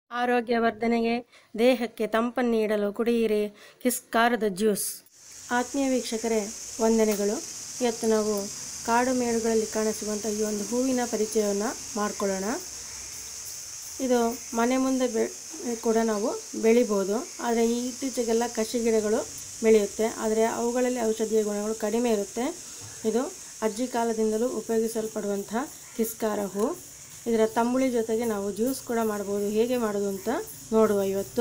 ಆರೋಗ್ಯವರ್ಧನೆಗೆ ದೇಹಕ್ಕೆ ತಂಪನ್ನು ನೀಡಲು ಕುಡಿಯಿರಿ ಕಿಸ್ಕಾರದ ಜ್ಯೂಸ್ ಆತ್ಮೀಯ ವೀಕ್ಷಕರೇ ವಂದನೆಗಳು ಇವತ್ತು ನಾವು ಕಾಡು ಮೇಡುಗಳಲ್ಲಿ ಕಾಣಿಸುವಂಥ ಈ ಒಂದು ಹೂವಿನ ಪರಿಚಯವನ್ನು ಮಾಡಿಕೊಳ್ಳೋಣ ಇದು ಮನೆ ಮುಂದೆ ಬೆ ಕೂಡ ನಾವು ಬೆಳಿಬೋದು ಆದರೆ ಈ ಇತ್ತೀಚೆಗೆಲ್ಲ ಕಸಿ ಗಿಡಗಳು ಬೆಳೆಯುತ್ತೆ ಆದರೆ ಅವುಗಳಲ್ಲಿ ಔಷಧೀಯ ಗುಣಗಳು ಕಡಿಮೆ ಇರುತ್ತೆ ಇದು ಅಜ್ಜಿ ಕಾಲದಿಂದಲೂ ಉಪಯೋಗಿಸಲ್ಪಡುವಂತಹ ಕಿಸ್ಕಾರ ಹೂ ಇದರ ತಂಬುಳಿ ಜೊತೆಗೆ ನಾವು ಜ್ಯೂಸ್ ಕೂಡ ಮಾಡ್ಬೋದು ಹೇಗೆ ಮಾಡೋದು ಅಂತ ನೋಡುವ ಇವತ್ತು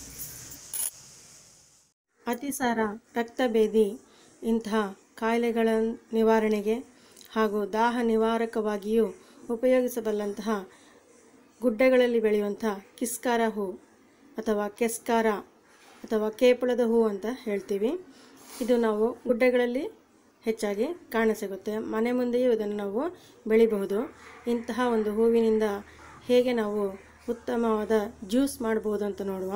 ಅತಿಸಾರ ರಕ್ತಭೇದಿ ಇಂತಹ ಕಾಯಿಲೆಗಳ ನಿವಾರಣೆಗೆ ಹಾಗೂ ದಾಹ ನಿವಾರಕವಾಗಿಯೂ ಉಪಯೋಗಿಸಬಲ್ಲಂತಹ ಗುಡ್ಡೆಗಳಲ್ಲಿ ಬೆಳೆಯುವಂತಹ ಕಿಸ್ಕಾರ ಹೂ ಅಥವಾ ಕೆಸ್ಕಾರ ಅಥವಾ ಕೇಪಳದ ಹೂ ಅಂತ ಹೇಳ್ತೀವಿ ಇದು ನಾವು ಗುಡ್ಡೆಗಳಲ್ಲಿ ಹೆಚ್ಚಾಗಿ ಕಾಣಸಿಗುತ್ತೆ ಮನೆ ಮುಂದೆಯೂ ಇದನ್ನು ನಾವು ಬೆಳಿಬಹುದು ಇಂತಹ ಒಂದು ಹೂವಿನಿಂದ ಹೇಗೆ ನಾವು ಉತ್ತಮವಾದ ಜ್ಯೂಸ್ ಮಾಡ್ಬೋದು ಅಂತ ನೋಡುವ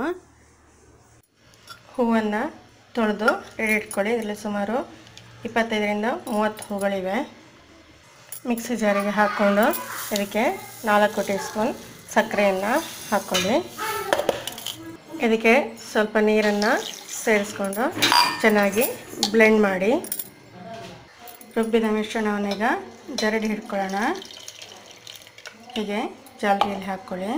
ಹೂವನ್ನು ತೊಳೆದು ರೆಡಿ ಇಟ್ಕೊಳ್ಳಿ ಇದರಲ್ಲಿ ಸುಮಾರು ಇಪ್ಪತ್ತೈದರಿಂದ ಮೂವತ್ತು ಹೂಗಳಿವೆ ಮಿಕ್ಸಿ ಜಾರಿಗೆ ಹಾಕ್ಕೊಂಡು ಇದಕ್ಕೆ ನಾಲ್ಕು ಟೀ ಸ್ಪೂನ್ ಸಕ್ಕರೆಯನ್ನು ಹಾಕ್ಕೊಳ್ಳಿ ಇದಕ್ಕೆ ಸ್ವಲ್ಪ ನೀರನ್ನು ಸೇರಿಸ್ಕೊಂಡು ಚೆನ್ನಾಗಿ ಬ್ಲೆಂಡ್ ಮಾಡಿ ರುಬ್ಬಿದ ಮಿಶ್ರಣವನ್ನು ಈಗ ಜರಡಿ ಹಿಡ್ಕೊಳ್ಳೋಣ ಹೀಗೆ ಜಾಲರಿಯಲ್ಲಿ ಹಾಕ್ಕೊಳ್ಳಿ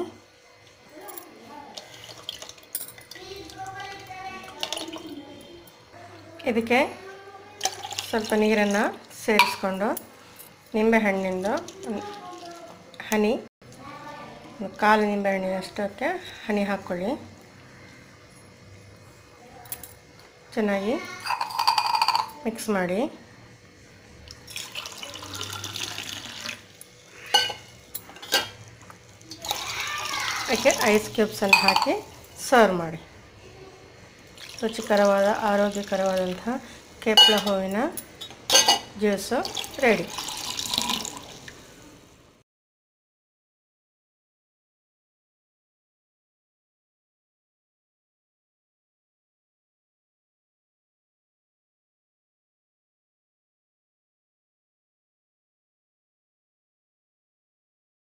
ಇದಕ್ಕೆ ಸ್ವಲ್ಪ ನೀರನ್ನು ಸೇರಿಸ್ಕೊಂಡು ನಿಂಬೆಹಣ್ಣಿಂದ ಒಂದು ಹನಿ ಒಂದು ಕಾಲು ನಿಂಬೆಹಣ್ಣಿನಷ್ಟಕ್ಕೆ ಹನಿ ಹಾಕ್ಕೊಳ್ಳಿ ಚೆನ್ನಾಗಿ ಮಿಕ್ಸ್ ಮಾಡಿ ಅದಕ್ಕೆ ಐಸ್ ಕ್ಯೂಬ್ಸನ್ನು ಹಾಕಿ ಸರ್ವ್ ಮಾಡಿ ರುಚಿಕರವಾದ ಆರೋಗ್ಯಕರವಾದಂತಹ ಕೇಪ್ಲ ಹೂವಿನ ಜ್ಯೂಸು ರೆಡಿ